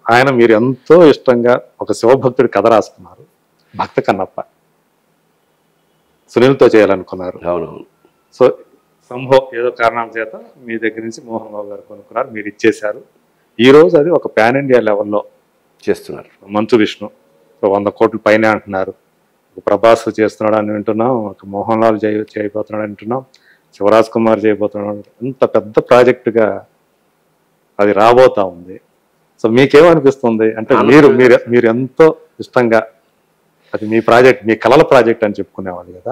ఆయన మీరు ఎంతో ఇష్టంగా ఒక శివభక్తుడి కథ రాసుకున్నారు భక్త కన్నప్ప సునీల్తో చేయాలనుకున్నారు అవునవును సో సంభవ్ ఏదో కారణం చేత మీ దగ్గర నుంచి మోహన్ బాబు గారు కొనుక్కున్నారు మీరు ఇచ్చేశారు ఈ రోజు అది ఒక పాన్ ఇండియా లెవెల్లో చేస్తున్నారు మంచు విష్ణు ఒక వంద కోట్ల పైనే అంటున్నారు ఒక ప్రభాస్ చేస్తున్నాడు అని వింటున్నాం ఒక మోహన్ లాల్ చేయ చేయబోతున్నాడు అని వింటున్నాం శివరాజ్ కుమార్ చేయబోతున్నాడు ఇంత పెద్ద ప్రాజెక్టుగా అది రాబోతా ఉంది సో మీకేమనిపిస్తుంది అంటే మీరు మీరు మీరు ఎంతో ఇష్టంగా అది మీ ప్రాజెక్ట్ మీ కలల ప్రాజెక్ట్ అని చెప్పుకునేవాళ్ళు కదా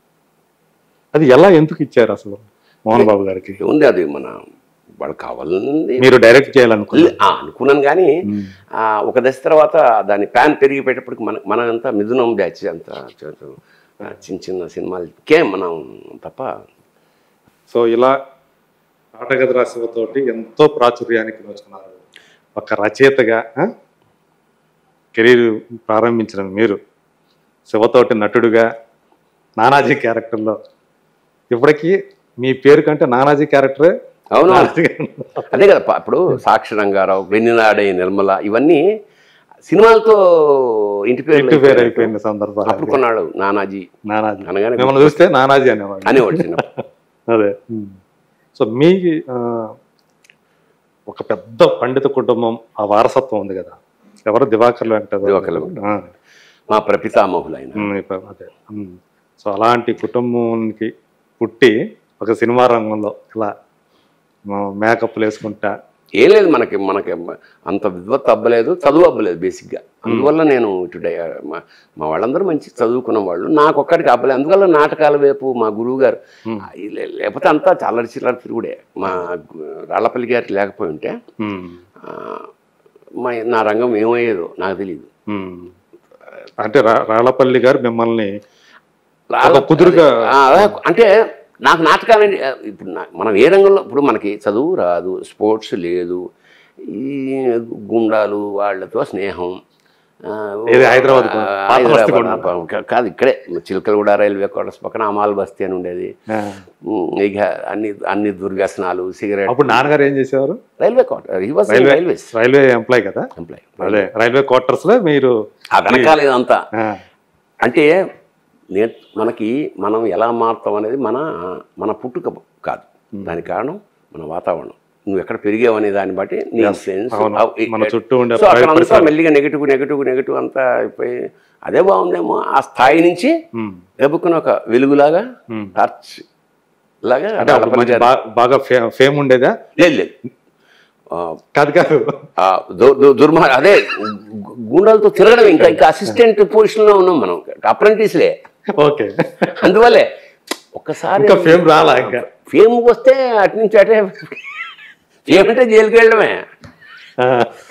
అది ఎలా ఎందుకు ఇచ్చారు అసలు మోహన్ బాబు గారికి ఉంది అది మన వాడు కావాలని మీరు డైరెక్ట్ చేయాలనుకున్నారు ఆ, అనుకున్నాను కానీ ఆ, ఒక దశ తర్వాత దాని ప్యాన్ పెరిగిపోయేటప్పటికి మన మనంతా మిథునం బ్యాచ్ అంతా చ- చ- ఆ, చిన్న చిన్న సినిమాలు కేం మనం తప్ప సో ఇలా నాటకథ శివతోటి ఎంతో ప్రాచుర్యానికి నోచుకున్నారు ఒక రచయితగా కెరీర్ ప్రారంభించిన మీరు శివతోటి నటుడుగా నానాజీ క్యారెక్టర్లో ఇప్పటికీ మీ పేరు కంటే నానాజీ క్యారెక్టరే అవును నానాజీ అదే కదా ప- ఇప్పుడు సాక్షి రంగారావు వెన్నెలాడే నిర్మల ఇవన్నీ సినిమాలతో ఇంటి పేరు ఇంటి పేరు అయిపోయిన సందర్భాలు అప్పుడు కొన్నాడు నానాజీ నానాజీ అనగానే మిమ్మల్ని చూస్తే నానాజీ అనేవాడు అనేవాడు చిన్నప్పుడు అదే సో మీ ఆ, ఒక పెద్ద పండిత కుటుంబం ఆ వారసత్వం ఉంది కదా ఎవరు దివాకర్లు వెంకటేశ్వర దివాకర్ల ఆ, మా ప్రపితామహులు ఆయన ఉమ్, ఇప్ప- అదే ఉమ్. సో అలాంటి కుటుంబానికి పుట్టి ఒక సినిమా రంగంలో ఇలా మేకప్లు వేసుకుంటా ఏం లేదు మనకి మనకి అంత విద్వత్ అవ్వలేదు చదువు అవ్వలేదు బేసిక్గా అందువల్ల నేను ఇటు డై- మా మా వాళ్ళందరూ మంచి చదువుకున్న వాళ్ళు నాకు ఒక్కడికి అవ్వలేదు అందువల్ల నాటకాల వైపు మా గురువు గారు Hmm. లే- లేకపోతే అంతా చల్లరి చిల్లర తిరుగుడే మా గు- రాళ్ళపల్లి గారు లేకపోయి ఉంటే ఉమ్, ఆ, మా నా రంగం ఏమయ్యేదో నాకు తెలియదు ఉమ్. అంటే రా- రాళ్ళపల్లి గారు మిమ్మల్ని రాళ్ళ- కుదురుగా ఆ, అదే, అంటే నాకు నాటకాలంటే ఆ, ఇప్పుడు నా- మనం ఏ రంగంలో ఇప్పుడు మనకి చదువు రాదు స్పోర్ట్స్ లేదు ఈ గుండాలు వాళ్ళతో స్నేహం ఆ, ఏది హైదరాబాద్ కు? ఆ, పాత బస్తీ హైదరాబాద్ ఆ, కాదు ఇక్కడే చిలకలగూడ రైల్వే క్వార్టర్స్ పక్కన అమాల్ బస్తీ అని ఉండేది ఆ, ఉమ్, ఇక అన్ని అన్ని దుర్వ్యసనాలు సిగరెట్ అప్పుడు నాన్నగారు ఏం చేసేవారు railway quarter he was railway railways railway employee కదా ఎంప్లాయ్ అదే రైల్వే క్వార్టర్స్ లో మీరు ఆ వెనకాల ఇదంతా ఆ, అంటే నే మనకి మనం ఎలా మారుతాం అనేది మన మన పుట్టుక కాదు దానికి కారణం మన వాతావరణం నువ్వు ఎక్కడ పెరిగావు అనే దాన్ని బట్టి నీ ఇన్ఫ్లుయెన్స్ అవును. మన చుట్టూ ఉండే సో అక్కడ అంతా పరిసరాలు. మెల్లిగా నెగిటివ్ నెగిటివ్ నెగిటివ్ అంతా అయిపోయి అదే బాగుందేమో ఆ స్థాయి నుంచి ఉమ్, దెబ్బకున్న ఒక వెలుగులాగా ఉమ్. టార్చ్ లాగా అంటే అప్పుడు మంచి బా- బాగా ఫే- ఫేమ్ ఉండేదా లేదు లేదు ఆ, కాదు కాదు ఆ దు- దు- దుర్మార్ అదే గు- గుండాలతో తిరగడం ఇంకా ఇంకా అసిస్టెంట్ పొజిషన్లో ఉన్నాం మనం అప్రెంటిస్లే ఓకే అందువల్లే ఒక్కసారి ఇంకా ఫేమ్ రాలా ఇంకా ఫేమ్ వస్తే అటు నుంచి అటే ఫేమ్ అంటే జైలుకి వెళ్ళడమే ఆ,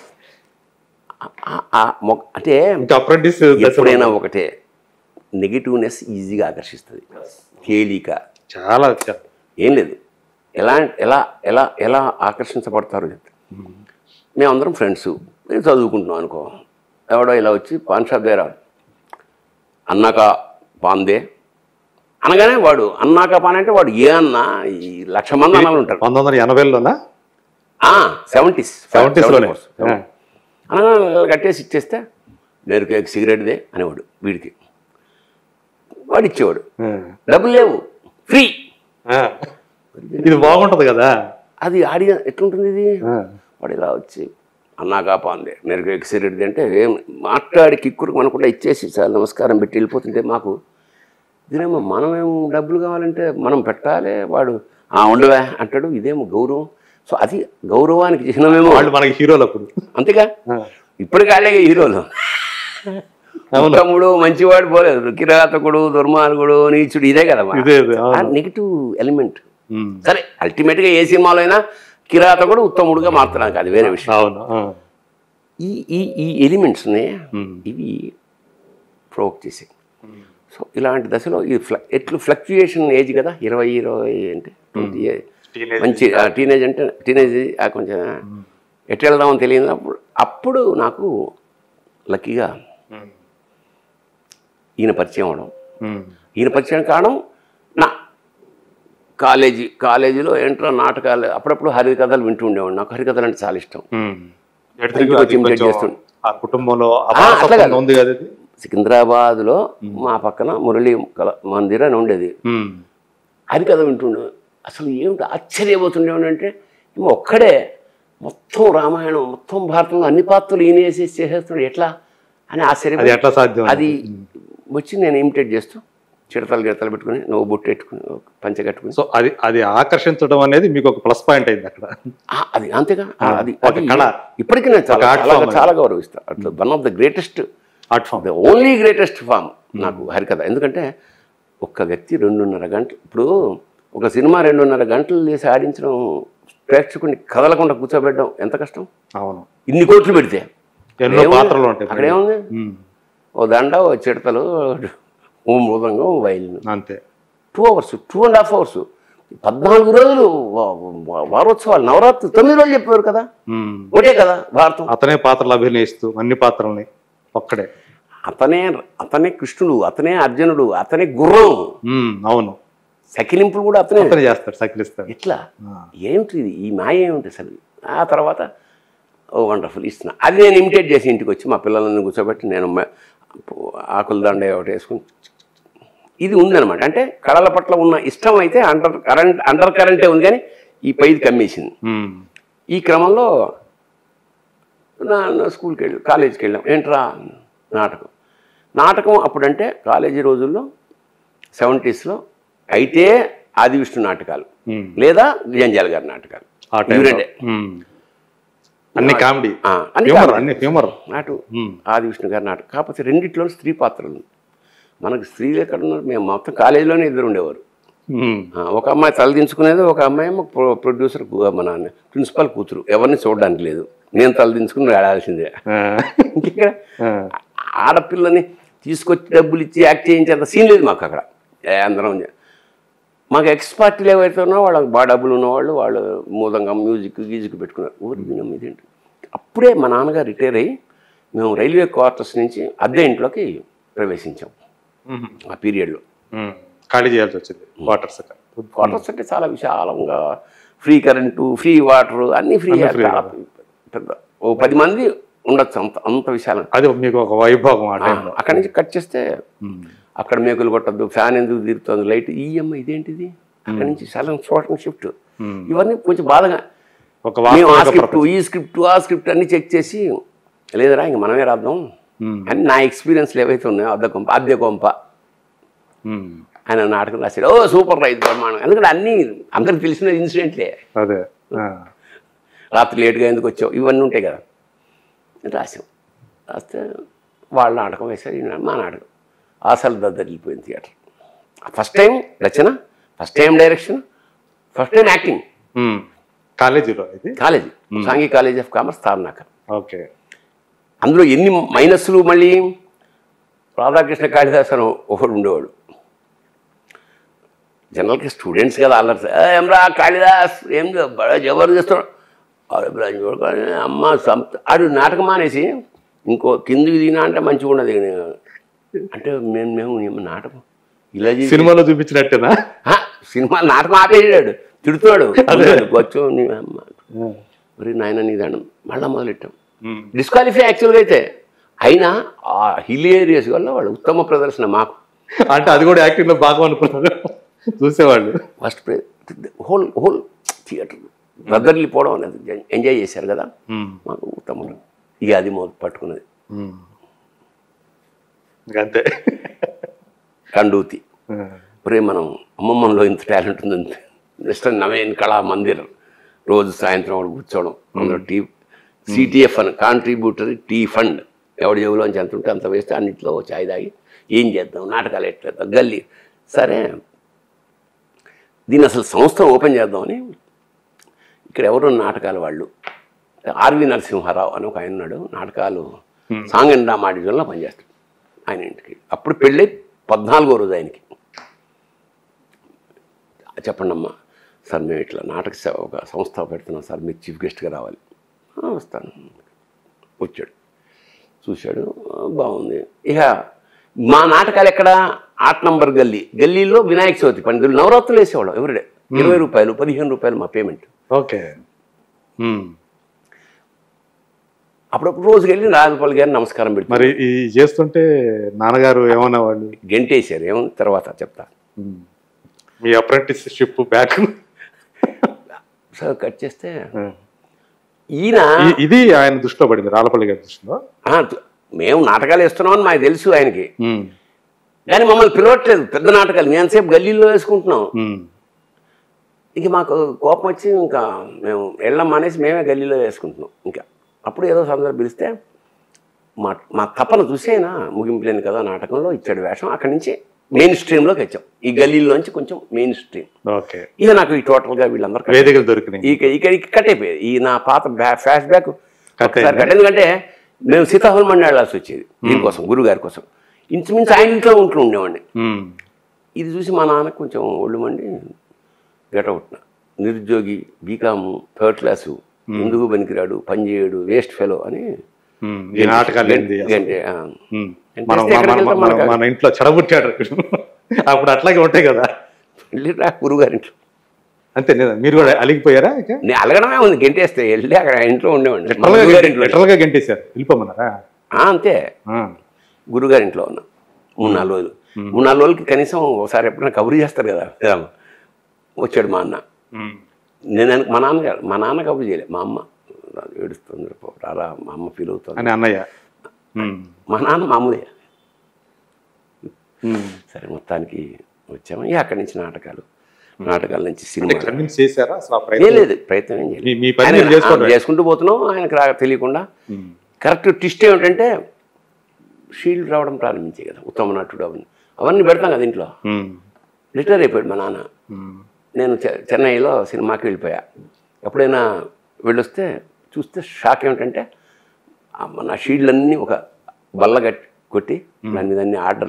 ఆ- ఆ మొ- అంటే ఇంకా అప్రెంటిస్ ఎప్పుడైనా ఒకటే నెగిటివ్నెస్ ఈజీగా ఆకర్షిస్తుంది తేలిక చాలా చా- ఏం లేదు ఎలా ఎలా ఎలా ఎలా ఆకర్షించబడతారు చెప్తే మేమందరం ఫ్రెండ్స్ మేము చదువుకుంటున్నాం అనుకో ఎవడో ఇలా వచ్చి పాన్ షాప్ దగ్గర అన్నాక పాందే అనగానే వాడు అన్నాక పాన్ అంటే వాడు ఏ అన్నా ఈ లక్ష మంది అన్నాలు ఉంటారు పంతొమ్మిది వందల ఎనభైలోనా సెవెంటీస్ సెవెంటీస్ లోనే ఆ, అనగా కట్టేసి ఇచ్చేస్తే నేను కేక్ సిగరెట్దే అనేవాడు వీడికి వాడు ఇచ్చేవాడు ఆ, డబ్బులు లేవు ఫ్రీ ఆ. ఇది బాగుంటది కదా అది ఆడి ఎట్లుంటుంది ఇది ఆ, వాడు ఇలా వచ్చి అన్నాకా పాందే నేను కేక్ సిగరెట్ది అంటే ఏం మాట్లాడి కిక్కురు మనకుండా ఇచ్చేసి చాలా నమస్కారం పెట్టి వెళ్ళిపోతుంటే మాకు ఇదేమో మనమేం డబ్బులు కావాలంటే మనం పెట్టాలి వాడు ఆ ఉండవే అంటాడు ఇదేమో గౌరవం సో అది గౌరవానికి చిహ్నమేమో వాళ్ళు మనకి హీరోలు అప్పుడు అంతేగా ఆ, ఇప్పటికి వాళ్ళే హీరోలు తమ్ముడు మంచివాడు పోలేదు కిరాతకుడు దుర్మార్గుడు నీచుడు ఇదే కదా ఇదే ఇదే, అవును. నెగిటివ్ ఎలిమెంట్ ఉమ్, సరే అల్టిమేట్గా ఏ సినిమాలో అయినా కిరాతకుడు ఉత్తముడుగా మారుతున్నాను అది వేరే విషయం అవును ఆ, ఈ ఈ ఈ ఎలిమెంట్స్ని ఉమ్, ఇవి ప్రొవోక్ చేసాయి సో ఇలాంటి దశలో ఇది ఫ్ల ఎట్లు ఫ్లక్చుయేషన్ ఏజ్ కదా ఇరవై ఇరవై అంటే ట్వంటీ Teenage మంచి టీనేజ్ అంటే టీనేజ్ కొంచెం ఎటు వెళ్దామని తెలియదు అప్పుడు అప్పుడు నాకు లక్కీగా ఉమ్, ఈయన పరిచయం అవడం ఉమ్, ఈయన పరిచయం కారణం నా కాలేజీ కాలేజీలో ఏంట్రా నాటకాలు అప్పుడప్పుడు హరికథలు వింటూ ఉండేవాడు నాకు హరికథలు అంటే చాలా ఇష్టం ఉమ్, ఎటు తిరిగి ఇంటికి అది వచ్చి imitate కొంచెం చేస్తుండే. ఆ కుటుంబంలో ఆ ఆ, అట్లా వారసత్వం కాదు. ఉంది కదా ఇది సికింద్రాబాద్లో మా పక్కన మురళి కళ మందిర్ అని ఉండేది ఉమ్. అది కథ వింటుండే అసలు ఏమిటి ఆశ్చర్యపోతుండే అంటే ఈమె ఒక్కడే మొత్తం రామాయణం మొత్తం భారతంలో అన్ని పాత్రలు ఈయన వేసేసి చేసేస్తున్నాడు ఎట్లా అని అది ఆశ్చర్య ఎట్లా సాధ్యం అది వచ్చి నేను ఇమిటేట్ చేస్తూ చిడతలు గిడతలు పెట్టుకుని నువ్వు బొట్టు పెట్టుకుని ఒక పంచె కట్టుకుని సో అది అది ఆకర్షించడం అనేది మీకు ఒక ప్లస్ పాయింట్ అయింది అక్కడ ఆ, అది అంతేగా ఆ, అది ఒక అది కళ. ఇప్పటికీ నేను చాలా ఒక art చాలా form అది. చాలా గౌరవిస్తాను అట్లా one of the greatest art form the only greatest form నాకు హరికథ ఎందుకంటే ఒక్క వ్యక్తి రెండున్నర గంటలు ఇప్పుడు ఒక సినిమా రెండున్నర గంటలు చేసి ఆడించడం ప్రేక్షకుడిని కదలకుండా కూర్చోబెట్టడం ఎంత కష్టం అవును ఇన్ని కోట్లు పెడితే ఎన్నో ఏముంది? పాత్రలు ఉంటాయి అక్కడ ఏముంది ఉమ్. ఓ దండ ఓ చిడతలు ఓ మృదంగం ఓ వైలిన్ అంతే two hours two and half hours పద్నాలుగు రోజులు వా- వా- వారోత్సవాలు నవరాత్రి తొమ్మిది రోజులు చెప్పేవారు కదా ఉమ్. ఒకటే కదా భారతం అతనే పాత్రలు అభినయిస్తూ అన్ని పాత్రల్ని ఒక్కడే అతనే అతనే కృష్ణుడు అతనే అర్జునుడు అతనే గుర్రం ఉమ్, అవును సకిలింపులు కూడా అతనే అతనే చేస్తాడు సకిలిస్తాడు ఎట్లా ఆ. ఏమిటి ఇది ఈ మాయ ఏమిటి అసలు ఆ తర్వాత ఓ వండర్ఫుల్ ఇస్తున్నా అది నేను ఇమిటేట్ చేసి ఇంటికి వచ్చి మా పిల్లలని కూర్చోబెట్టి నేను మ- ఆకుల దండ ఒకటి వేసుకుని ఇది ఉందన్నమాట అంటే కళల పట్ల ఉన్న ఇష్టం అయితే అండర్ కరెంట్ అండర్ కరెంటే ఉంది కానీ ఈ పైది కమ్మేసింది ఉమ్. ఈ క్రమంలో నా నా స్కూల్కి వెళ్ళి కాలేజీకి వెళ్ళాం ఏంట్రా నాటకం నాటకం అప్పుడంటే కాలేజీ రోజుల్లో సెవెంటీస్లో అయితే ఆది విష్ణు నాటకాలు ఉమ్. లేదా జంజాల గారి నాటకాలు ఆ ఇవి టైంలో రెండే. ఉమ్. అన్ని కామెడీ ఆ, అన్ని హ్యూమర్ కాదు. అన్ని హ్యూమర్ నాటు ఉమ్. ఆది విష్ణు గారి నాటకం కాకపోతే రెండిట్లో స్త్రీ పాత్రలు మనకు స్త్రీలు ఎక్కడ ఉన్నారు మేము మొత్తం కాలేజీలోనే ఇద్దరు ఉండేవారు ఉమ్. ఆ, ఒక అమ్మాయి తలదించుకునేది ఒక అమ్మాయి ఏమో ప్రొ- ప్రొడ్యూసర్ కు- మన ప్రిన్సిపల్ కూతురు ఎవరిని చూడడానికి లేదు నేను తలదించుకుని ఆడాల్సిందే ఆ. ఇక్కడ ఆ. ఆడపిల్లని తీసుకొచ్చి డబ్బులు ఇచ్చి యాక్ట్ చేయించేంత సీన్ లేదు మాకు అక్కడ ఏ అందరం చే- మాకు ఎక్స్ పార్టీలు ఏవైతే ఉన్నాయో వాళ్ళకి బాగా డబ్బులు ఉన్నవాళ్ళు వాళ్ళు మూదంగా మ్యూజిక్ గీజిక్ పెట్టుకున్నారు ఊరి వినం ఇదేంటి అప్పుడే మా నాన్నగారు రిటైర్ అయ్యి మేము రైల్వే క్వార్టర్స్ నుంచి అద్దె ఇంట్లోకి ప్రవేశించాం ఉమ్. ఆ పీరియడ్లో ఉమ్. ఖాళీ చేయాల్సి వచ్చింది వాటర్స్ క్వార్టర్స్ అంటే చాలా విశాలంగా ఫ్రీ కరెంటు ఫ్రీ వాటర్ అన్నీ ఫ్రీ అన్నీ free చాలా పెద్ద ఓ పది మంది ఉండొచ్చు అంత అంత విశాలం అది మీకు ఒక వైభోగం ఆ టైంలో అక్కడి నుంచి కట్ చేస్తే అక్కడ మేకులు కొట్టద్దు ఫ్యాన్ ఎందుకు తిరుగుతుంది లైట్ ఈఎంఐ ఇదేంటిది అక్కడి నుంచి సడన్ షార్ట్ షిఫ్ట్ Hmm. ఇవన్నీ కొంచెం బాధగా ఒక మేము ఆ వాస్తవిక స్క్రిప్ట్ ఈ స్క్రిప్ట్ ఆ స్క్రిప్ట్ అన్ని చెక్ చేసి లేదరా ఇంక మనమే రాద్దాం Hmm. అని నా ఎక్స్పీరియన్స్లు ఏవైతే ఉన్నాయో అద్దె కొంప అద్దె కొంప ఉమ్. ఆయన నాటకం రాశాడు ఓ సూపర్ రైతు బ్రహ్మాండం ఎందుకంటే అన్నీ అందరికి తెలిసిన ఇన్సిడెంట్లే అదే ఆ. రాత్రి లేట్గా ఎందుకు వచ్చావు ఇవన్నీ ఉంటాయి కదా రాసాం రాస్తే వాళ్ళ నాటకం వేశారు ఈయన మా నాటకం ఆశలు దద్దరిల్లిపోయింది థియేటర్ ఫస్ట్ టైం రచన first time direction first time acting ఉమ్. కాలేజీలో ఇది కాలేజీ సాంఘిక college of commerce Tarnaka okay అందులో ఎన్ని మైనస్లు మళ్ళీ రాధాకృష్ణ కాళిదాస్ అని ఒకడు ఉండేవాడు జనరల్గా స్టూడెంట్స్ కదా అల్లరి "ఏ, ఏమ్రా కాళిదాస్ ఏం చే- బడా జబర్దస్త్ అరే బ్రాంచ్ కొడుకు, అమ్మ సంత ఆడు నాటకం మానేసి ఇంకో కిందికి దిగినా అంటే మంచిగా ఉండదు అంటే మేము మేము ఏం నాటకం ఇలా చేసి సినిమాలో చూపించినట్టేనా ఆ, సినిమా నాటకం ఆపేసాడు తిడుతున్నాడు వచ్చు నీ అమ్మ మరి నాయన నీ దండం మళ్ళా మొదలెట్టాం ఉమ్. డిస్క్వాలిఫై యాక్చువల్గా అయితే అయినా ఆ హిలేరియస్ వల్ల వాళ్ళు ఉత్తమ ప్రదర్శన మాకు అంటే అది కూడా యాక్టింగ్ లో భాగం అనుకున్నారు చూసేవాళ్ళు ఫస్ట్ హోల్ హోల్ థియేటర్ దగ్గరలిపోవడం అనేది ఎంజాయ్ చేశారు కదా ఉమ్. మాకు ఉత్తమ ఇక అది మొదలు పట్టుకున్నది ఉమ్. ఇంకంతే కండూతి ఆ. ఒరే మనం అమ్మమ్మలో ఇంత టాలెంట్ ఉంది మిస్టర్ నవీన్ కళా మందిర్ రోజు సాయంత్రం వాడు కూర్చోవడం అందులో టీ సిటిఎఫ్ అని కాంట్రిబ్యూటరీ టీ ఫండ్ ఎవడి జేబులోంచి ఎంత ఉంటే అంత వేస్తే అన్నింటిలో ఓ చాయ్ తాగి ఏం చేద్దాం నాటకాలు ఎట్లేద్దాం గల్లీ సరే దీన్ని అసలు సంస్థ ఓపెన్ చేద్దామని ఇక్కడ ఎవరు నాటకాలు వాళ్ళు ఆర్వి నరసింహారావు అని ఒక ఆయన ఉన్నాడు నాటకాలు సాంగ్ అండ్ డ్రామా డివిజన్లో పనిచేస్తాడు ఆయన ఇంటికి అప్పుడు పెళ్ళి పద్నాలుగో రోజు ఆయనకి చెప్పండి అమ్మా సార్ మేము ఇట్లా నాటక సేవ ఒక సంస్థ పెడుతున్నాం సార్ మీరు చీఫ్ గెస్ట్గా రావాలి "ఆ, వస్తాను వచ్చాడు చూశాడు "ఆ, బాగుంది ఇక మా నాటకాలు ఎక్కడ ఆట్ నంబర్ గల్లీ గల్లీలో వినాయక చవితి పండుగలు నవరాత్రులు వేసేవాళ్ళం ఎవరిడే ఇరవై రూపాయలు పదిహేను రూపాయలు మా పేమెంట్ ఓకే ఉమ్. అప్పుడప్పుడు రోజుకి వెళ్ళి రాజపాల్ గారిని నమస్కారం పెట్టి మరి ఈ చేస్తుంటే నాన్నగారు ఏమన్నా వాళ్ళు గెంటేశారు ఏముంది తర్వాత చెప్తా మీ అప్రెంటిస్షిప్ బ్యాక్ సో కట్ చేస్తే ఈయన ఇది ఆయన దృష్టిలో పడింది రాళ్ళపల్లి గారి దృష్టిలో ఆ, మేము నాటకాలు వేస్తున్నామని మాకు తెలుసు ఆయనకి ఉమ్, కానీ మమ్మల్ని పిలవట్లేదు పెద్ద నాటకాలు నేను సేపు గల్లీలో వేసుకుంటున్నాం ఉమ్, ఇంక మాకు కోపం వచ్చి ఇంకా మేము వెళ్ళం అనేసి మేమే గల్లీలో వేసుకుంటున్నాం ఇంకా అప్పుడు ఏదో సందర్భం పిలిస్తే మా మా తపన చూసేనా ముగింపు లేని కదా నాటకంలో ఇచ్చాడు వేషం అక్కడి నుంచి మెయిన్ స్ట్రీమ్లోకి వచ్చాం ఈ గల్లీలోంచి కొంచెం మెయిన్ స్ట్రీమ్ ఓకే ఇక నాకు ఈ టోటల్గా వీళ్ళందరూ cut వేదికలు దొరికినాయి ఇక ఇక ఇక కట్ అయిపోయేది ఈ నా పాత ఫ్లాష్ బ్యాక్ ఒకసారి అయిందా? కట్ ఎందుకంటే మేము సీతాఫలం వెళ్ళాల్సి వచ్చేది దీనికోసం గురుగారి కోసం ఇంచుమించు ఆయన ఇంట్లో ఉంటూ ఉండేవాడిని ఉమ్, ఇది చూసి మా నాన్న కొంచెం ఒళ్ళు మండి గెటవుట్న నిరుద్యోగి బీకాము థర్డ్ క్లాసు ఎందుకు పనికిరాడు పని చేయడు వేస్ట్ ఫెలో అని ఉమ్, ఈ నాటకాలు ఏంది అసలు? గంటే, ఆ. ఉమ్, ఎంత మనం చేస్తే మన- ఎక్కడికి మన- వెళ్తాం మన మనకు? మన ఇంట్లో చెడబుట్టాడు అప్పుడు అట్లాగే ఉంటాయి కదా వెళ్ళిరా గురుగారింట్లో అంతే లేదా? మీరు కూడా అలిగిపోయారా ఇక నేను అలగడమే ఉంది గంటేస్తే వెళ్ళి అక్కడ ఆ ఇంట్లో ఉండేవాడిని మా లిటరల్గా గురుగారింట్లో లిటరల్గా గంటేశారు వెళ్ళిపోమన్నారా ఆ, అంతే ఆ, గురుగారింట్లో ఉన్నా మూడు నాలుగు రోజులు మూడు నాలుగు రోజులకి కనీసం ఒకసారి ఎప్పుడైనా కబురు చేస్తారు కదా రామ. వచ్చాడు మా అన్న ఉమ్, నేను అను- మా నాన్నగారు మా నాన్న కబురు చేయలే మా అమ్మ ఏడుస్తుంది పో, రారా మా అమ్మ ఫీల్ అవుతుంది అని అన్నయ్య ఉమ్, మా నాన్న మామూలే ఉమ్. సరే మొత్తానికి వచ్చాము ఇక అక్కడి నుంచి నాటకాలు నాటకాల నుంచి సినిమా కన్విన్స్ చేశారా అసలు ఆ ఏం ప్రయత్నం లేదు ప్రయత్నం ఏం మీ- చేయలేదు మీ పని ఆయన- మీరు చేసుకోవడం ఆ, చేసుకుంటూ పోతున్నాం ఆయనకు రా తెలియకుండా ఉమ్, కరెక్ట్ ట్విస్ట్ ఏమిటంటే షీల్డ్ రావడం ప్రారంభించాయి కదా ఉత్తమ నటుడు అవన్నీ అవన్నీ పెడతాం కదా ఇంట్లో ఉమ్, రిటైర్ అయిపోయాడు మా నాన్న ఉమ్, నేను చె- చెన్నైలో సినిమాకి వెళ్ళిపోయా ఎప్పుడైనా వెళ్ళొస్తే చూస్తే షాక్ ఏమిటంటే ఆ మన షీల్డ్లన్నీ ఒక బల్ల కట్టి కొట్టి దాని మీద అన్ని ఆర్డర్